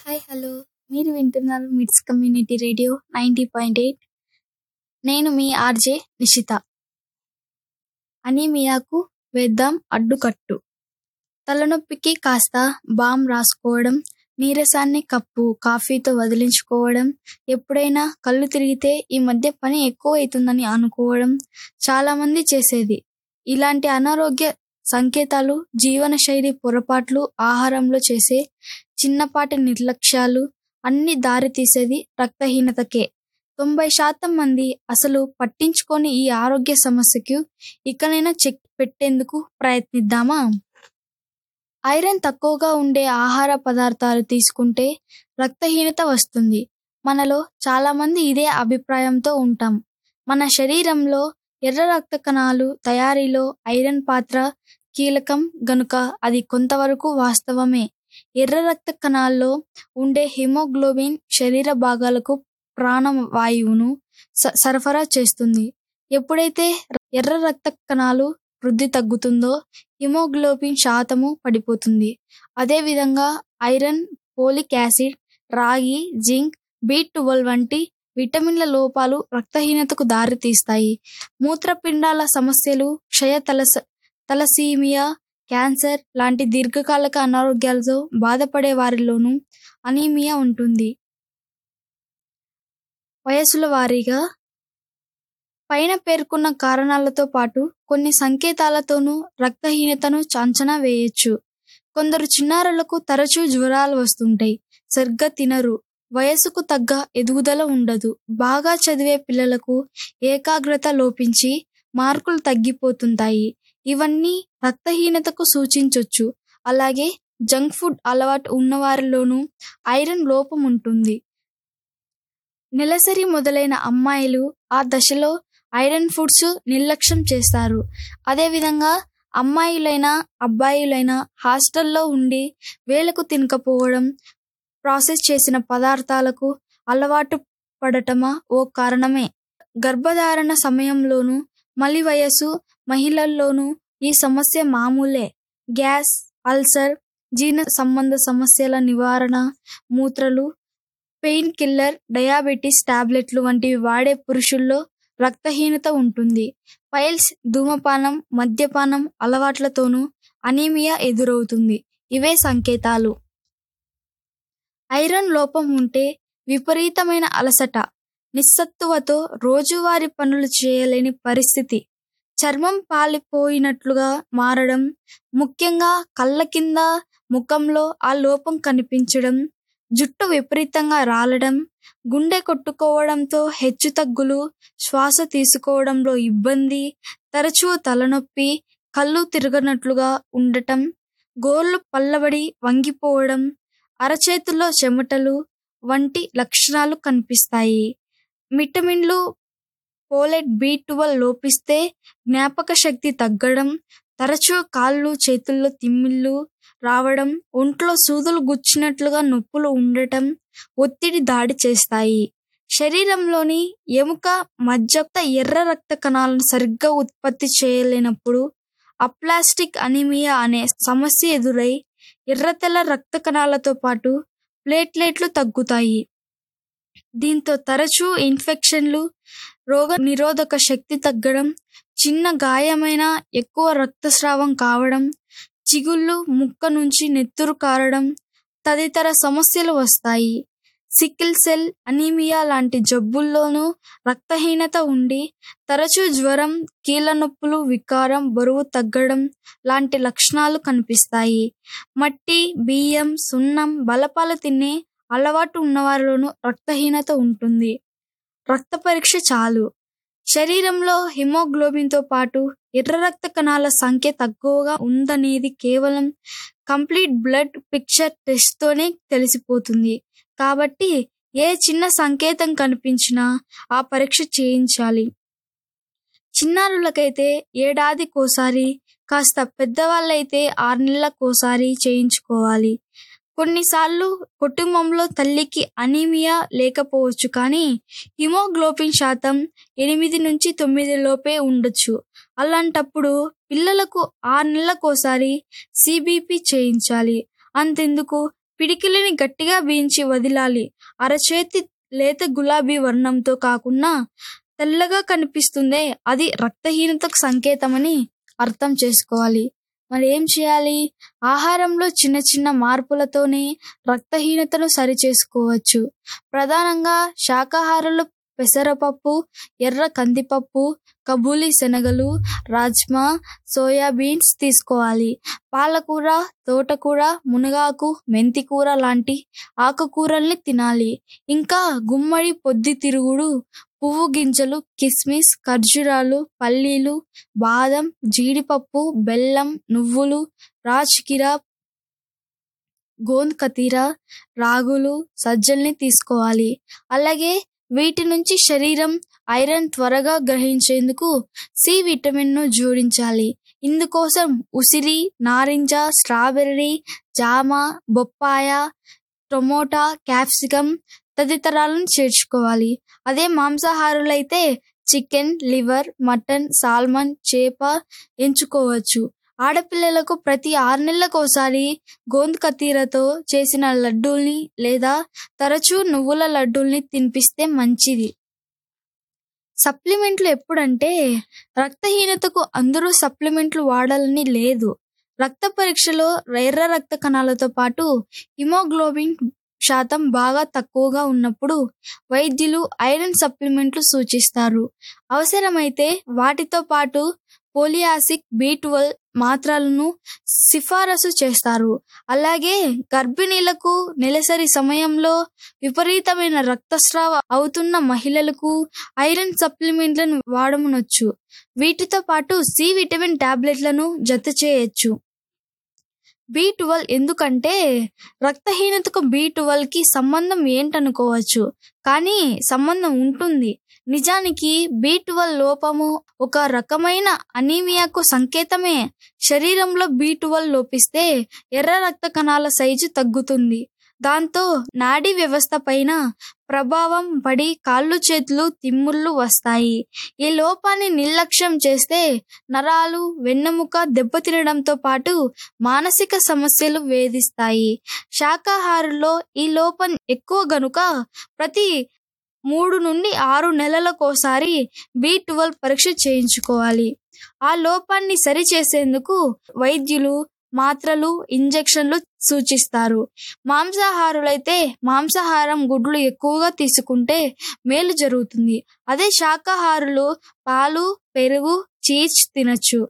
hi hello మీరు వింటున్నారు MITS community radio ninety point eight నేను మీ ఆర్జే నిషిత అనీమియాకు వేద్దాం అడ్డుకట్టు తలనొప్పికి కాస్త బామ్ రాసుకోవడం నీరసాన్ని కప్పు కాఫీతో వదిలించుకోవడం ఎప్పుడైనా కళ్ళు తిరిగితే ఈ మధ్య పని ఎక్కువ అవుతుందని అనుకోవడం చాలామంది చేసేది ఇలాంటి అనారోగ్య సంకేతాలు జీవనశైలి పొరపాట్లు ఆహారంలో చేసే చిన్నపాటి నిర్లక్ష్యాలు అన్ని దారి తీసేది రక్తహీనతకే తొంభై శాతం మంది అసలు పట్టించుకొని ఈ ఆరోగ్య సమస్యకు ఇకనైనా చెక్ పెట్టేందుకు ప్రయత్నిద్దామా ఐరన్ తక్కువగా ఉండే ఆహార పదార్థాలు తీసుకుంటే రక్తహీనత వస్తుంది మనలో చాలామంది ఇదే అభిప్రాయంతో ఉంటాం మన శరీరంలో ఎర్ర రక్త కణాలు తయారీలో ఐరన్ పాత్ర కీలకం గనుక అది కొంతవరకు వాస్తవమే ఎర్ర రక్త కణాల్లో ఉండే హిమోగ్లోబిన్ శరీర భాగాలకు ప్రాణవాయువును సరఫరా చేస్తుంది ఎప్పుడైతే ఎర్ర రక్త కణాలు వృద్ధి తగ్గుతుందో హిమోగ్లోబిన్ శాతము పడిపోతుంది అదేవిధంగా ఐరన్ పోలిక్ యాసిడ్ రాగి జింక్ బి ట్వెల్వ్ వంటి విటమిన్ల లోపాలు రక్తహీనతకు దారితీస్తాయి మూత్రపిండాల సమస్యలు క్షయ తలస తలసీమియా క్యాన్సర్ లాంటి దీర్ఘకాలిక అనారోగ్యాలతో బాధపడే వారిలోనూ అనీమియా ఉంటుంది వయసుల వారీగా పైన పేర్కొన్న కారణాలతో పాటు కొన్ని సంకేతాలతోనూ రక్తహీనతను అంచనా వేయొచ్చు కొందరు చిన్నారులకు తరచూ జ్వరాలు వస్తుంటాయి సరిగ్గా తినరు వయసుకు తగ్గ ఎదుగుదల ఉండదు బాగా చదివే పిల్లలకు ఏకాగ్రత లోపించి మార్కులు తగ్గిపోతుంటాయి ఇవన్నీ రక్తహీనతకు సూచించవచ్చు అలాగే జంక్ ఫుడ్ అలవాటు ఉన్నవారిలోనూ ఐరన్ లోపం ఉంటుంది నెలసరి మొదలైన అమ్మాయిలు ఆ దశలో ఐరన్ ఫుడ్స్ నిర్లక్ష్యం చేస్తారు అదేవిధంగా అమ్మాయిలైనా అబ్బాయిలైనా హాస్టల్లో ఉండి వేలకు తినకపోవడం ప్రాసెస్ చేసిన పదార్థాలకు అలవాటు పడటమా ఓ కారణమే గర్భధారణ సమయంలోనూ మలి వయసు మహిళల్లోనూ ఈ సమస్య మామూలే గ్యాస్ అల్సర్ జీర్ణ సంబంధ సమస్యల నివారణ మూత్రలు పెయిన్ కిల్లర్ డయాబెటీస్ టాబ్లెట్లు వంటివి వాడే పురుషుల్లో రక్తహీనత ఉంటుంది పైల్స్ ధూమపానం మద్యపానం అలవాట్లతోనూ అనీమియా ఎదురవుతుంది ఇవే సంకేతాలు ఐరన్ లోపం ఉంటే విపరీతమైన అలసట నిస్సత్తువతో రోజువారి పనులు చేయలేని పరిస్థితి చర్మం పాలిపోయినట్లుగా మారడం ముఖ్యంగా కళ్ళ కింద ముఖంలో ఆ లోపం కనిపించడం జుట్టు విపరీతంగా రాలడం గుండె కొట్టుకోవడంతో హెచ్చుతగ్గులు శ్వాస తీసుకోవడంలో ఇబ్బంది తరచూ తలనొప్పి కళ్ళు తిరగనట్లుగా ఉండటం గోర్లు పల్లబడి వంగిపోవడం అరచేతుల్లో చెమటలు వంటి లక్షణాలు కనిపిస్తాయి విటమిన్లు పోలెట్ బి ట్వెల్వ్ లోపిస్తే జ్ఞాపక శక్తి తగ్గడం తరచూ కాళ్ళు చేతుల్లో తిమ్మిళ్ళు రావడం ఒంట్లో సూదులు గుచ్చినట్లుగా నొప్పులు ఉండటం ఒత్తిడి దాడి చేస్తాయి శరీరంలోని ఎముక మధ్య ఎర్ర రక్త కణాలను సరిగ్గా ఉత్పత్తి చేయలేనప్పుడు అప్లాస్టిక్ అనిమియా అనే సమస్య ఎదురై ఎర్రతెల్ల రక్త కణాలతో పాటు ప్లేట్లెట్లు తగ్గుతాయి దీంతో తరచూ ఇన్ఫెక్షన్లు రోగ నిరోధక శక్తి తగ్గడం చిన్న గాయమైన ఎక్కువ రక్తస్రావం కావడం చిగుళ్ళు ముక్క నుంచి నెత్తురు కారడం తదితర సమస్యలు వస్తాయి సికిల్ సెల్ అనీమియా లాంటి జబ్బుల్లోనూ రక్తహీనత ఉండి తరచూ జ్వరం కీళ్ళ నొప్పులు వికారం బరువు తగ్గడం లాంటి లక్షణాలు కనిపిస్తాయి మట్టి బియ్యం సున్నం బలపాలు తినే అలవాటు ఉన్నవారిలోనూ రక్తహీనత ఉంటుంది రక్త పరీక్ష చాలు శరీరంలో హిమోగ్లోబిన్తో పాటు ఎర్ర రక్త కణాల సంఖ్య తక్కువగా ఉందనేది కేవలం కంప్లీట్ బ్లడ్ పిక్చర్ టెస్ట్తోనే తెలిసిపోతుంది కాబట్టి ఏ చిన్న సంకేతం కనిపించినా ఆ పరీక్ష చేయించాలి చిన్నారులకైతే ఏడాదికోసారి కాస్త పెద్దవాళ్ళైతే ఆరు నెలలకోసారి చేయించుకోవాలి కొన్నిసార్లు కుటుంబంలో తల్లికి అనీమియా లేకపోవచ్చు కానీ హిమోగ్లోబిన్ శాతం ఎనిమిది నుంచి తొమ్మిది లోపే ఉండొచ్చు అలాంటప్పుడు పిల్లలకు ఆరు నెలలకోసారి సిబిపి చేయించాలి అంతెందుకు పిడికిలిని గట్టిగా బీయించి వదిలాలి అరచేతి లేత గులాబీ వర్ణంతో కాకుండా తెల్లగా కనిపిస్తుందే అది రక్తహీనతకు సంకేతమని అర్థం చేసుకోవాలి మరి ఏం చేయాలి ఆహారంలో చిన్న చిన్న మార్పులతోనే రక్తహీనతను సరి చేసుకోవచ్చు ప్రధానంగా శాకాహారులు పెసరపప్పు ఎర్ర కందిపప్పు కబూలి శనగలు రాజ్మా సోయాబీన్స్ తీసుకోవాలి పాలకూర తోటకూర మునగాకు మెంతికూర లాంటి ఆకుకూరల్ని తినాలి ఇంకా గుమ్మడి పొద్దుతిరుగుడు పువ్వు గింజలు కిస్మిస్ ఖర్జూరాలు పల్లీలు బాదం జీడిపప్పు బెల్లం నువ్వులు రాజ్కిరా గోంద్ కతీర రాగులు సజ్జల్ని తీసుకోవాలి అలాగే వీటి నుంచి శరీరం ఐరన్ త్వరగా గ్రహించేందుకు సి విటమిన్ను జోడించాలి ఇందుకోసం ఉసిరి నారింజ స్ట్రాబెర్రీ జామ బొప్పాయ టొమోటా క్యాప్సికం తదితరాలను చేర్చుకోవాలి అదే మాంసాహారులైతే చికెన్ లివర్ మటన్ సాల్మన్ చేప ఎంచుకోవచ్చు ఆడపిల్లలకు ప్రతి ఆరు నెలలకోసారి గోంద్ కతీరతో చేసిన లడ్డూల్ని లేదా తరచూ నువ్వుల లడ్డూల్ని తినిపిస్తే మంచిది సప్లిమెంట్లు ఎప్పుడంటే రక్తహీనతకు అందరూ సప్లిమెంట్లు వాడాలని లేదు రక్త పరీక్షలో ఎర్ర రక్త కణాలతో పాటు హిమోగ్లోబిన్ శాతం బాగా తక్కువగా ఉన్నప్పుడు వైద్యులు ఐరన్ సప్లిమెంట్లు సూచిస్తారు అవసరమైతే వాటితో పాటు పోలియాసిక్ బి ట్వెల్వ్ మాత్రలను సిఫారసు చేస్తారు అలాగే గర్భిణీలకు నెలసరి సమయంలో విపరీతమైన రక్తస్రావ అవుతున్న మహిళలకు ఐరన్ సప్లిమెంట్లను వాడమనొచ్చు వీటితో పాటు సి విటమిన్ టాబ్లెట్లను జత చేయొచ్చు బి ట్వెల్వ్ ఎందుకంటే రక్తహీనతకు బి ట్వెల్వ్కి సంబంధం ఏంటనుకోవచ్చు కానీ సంబంధం ఉంటుంది నిజానికి బి ట్వెల్వ్ లోపము ఒక రకమైన అనీమియాకు సంకేతమే శరీరంలో బి ట్వెల్వ్ లోపిస్తే ఎర్ర రక్త కణాల సైజు తగ్గుతుంది దాంతో నాడీ వ్యవస్థ పైన ప్రభావం పడి కాళ్ళు చేతులు తిమ్ముళ్ళు వస్తాయి ఈ లోపాన్ని నిర్లక్ష్యం చేస్తే నరాలు వెన్నెముక దెబ్బతినడంతో పాటు మానసిక సమస్యలు వేధిస్తాయి శాకాహారుల్లో ఈ లోపం ఎక్కువ గనుక ప్రతి మూడు నుండి ఆరు నెలలకోసారి బి ట్వెల్వ్ పరీక్ష చేయించుకోవాలి ఆ లోపాన్ని సరిచేసేందుకు వైద్యులు మాత్రలు ఇంజెక్షన్లు సూచిస్తారు మాంసాహారులైతే మాంసాహారం గుడ్లు ఎక్కువగా తీసుకుంటే మేలు జరుగుతుంది అదే శాకాహారులు పాలు పెరుగు చీజ్ తినచ్చు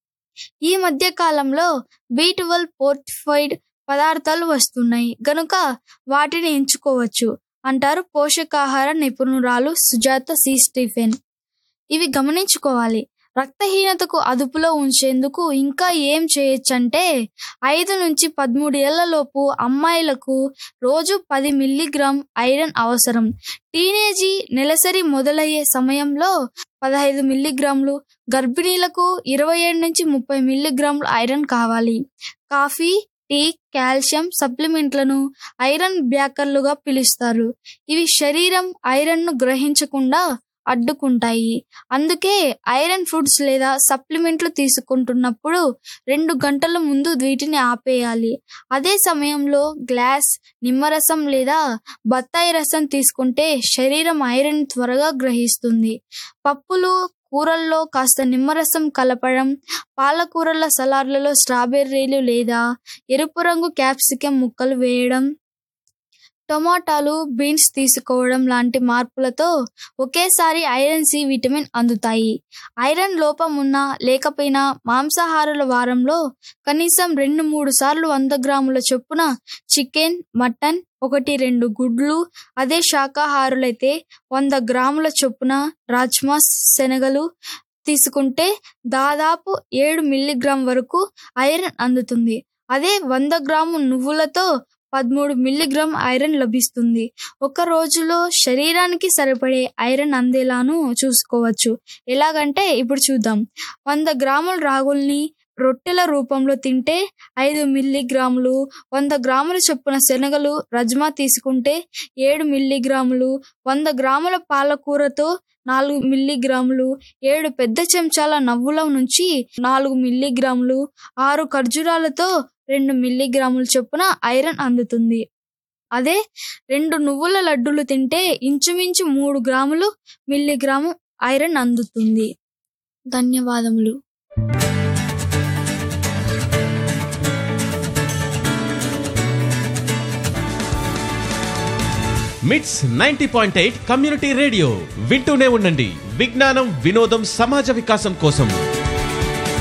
ఈ మధ్య కాలంలో బి ట్వెల్వ్ పోర్టిఫైడ్ పదార్థాలు వస్తున్నాయి గనుక వాటిని ఎంచుకోవచ్చు అంటారు పోషకాహార నిపుణురాలు సుజాత సి స్టీఫెన్ ఇవి గమనించుకోవాలి రక్తహీనతకు అదుపులో ఉంచేందుకు ఇంకా ఏం చేయొచ్చంటే ఐదు నుంచి పదమూడు ఏళ్లలోపు అమ్మాయిలకు రోజు పది మిల్లీగ్రామ్ ఐరన్ అవసరం టీనేజీ నెలసరి మొదలయ్యే సమయంలో పదహైదు మిల్లీగ్రాములు గర్భిణీలకు ఇరవై ఏడు నుంచి ముప్పై మిల్లీగ్రాములు ఐరన్ కావాలి కాఫీ టీ కాల్షియం సప్లిమెంట్లను ఐరన్ బ్యాకర్లుగా పిలుస్తారు ఇవి శరీరం ఐరన్ను గ్రహించకుండా అడ్డుకుంటాయి అందుకే ఐరన్ ఫుడ్స్ లేదా సప్లిమెంట్లు తీసుకుంటున్నప్పుడు రెండు గంటల ముందు వీటిని ఆపేయాలి అదే సమయంలో గ్లాస్ నిమ్మరసం లేదా బత్తాయి రసం తీసుకుంటే శరీరం ఐరన్ త్వరగా గ్రహిస్తుంది పప్పులు కూరల్లో కాస్త నిమ్మరసం కలపడం పాలకూరల సలాడ్లలో స్ట్రాబెర్రీలు లేదా ఎరుపు రంగు క్యాప్సికం ముక్కలు వేయడం టొమాటాలు బీన్స్ తీసుకోవడం లాంటి మార్పులతో ఒకేసారి ఐరన్ సి విటమిన్ అందుతాయి ఐరన్ లోపం ఉన్నా లేకపోయినా మాంసాహారుల వారంలో కనీసం రెండు మూడు సార్లు వంద గ్రాముల చొప్పున చికెన్ మటన్ ఒకటి రెండు గుడ్లు అదే శాకాహారులైతే వంద గ్రాముల చొప్పున రాజ్మా శనగలు తీసుకుంటే దాదాపు ఏడు మిల్లీగ్రామ్ వరకు ఐరన్ అందుతుంది అదే వంద గ్రాము నువ్వులతో పదమూడు మిల్లీగ్రామ్ ఐరన్ లభిస్తుంది ఒక రోజులో శరీరానికి సరిపడే ఐరన్ అందేలాను చూసుకోవచ్చు ఎలాగంటే ఇప్పుడు చూద్దాం వంద గ్రాముల రాగుల్ని రొట్టెల రూపంలో తింటే ఐదు మిల్లీగ్రాములు వంద గ్రాముల చొప్పున శనగలు రజ్మా తీసుకుంటే ఏడు మిల్లీగ్రాములు వంద గ్రాముల పాలకూరతో నాలుగు మిల్లీగ్రాములు ఏడు పెద్ద చెంచాల నవ్వుల నుంచి నాలుగు మిల్లీగ్రాములు ఆరు ఖర్జూరాలతో రెండు మిల్లీగ్రాముల చొప్పున ఐరన్ అందుతుంది అదే రెండు నువ్వుల లడ్డూలు తింటే ఇంచుమించు మూడు గ్రాములు మిల్లీగ్రాము ఐరన్ అందుతుంది ధన్యవాదములు MITS ninety point eight community radio వింటూనే ఉండండి విజ్ఞానం వినోదం సమాజ వికాసం కోసం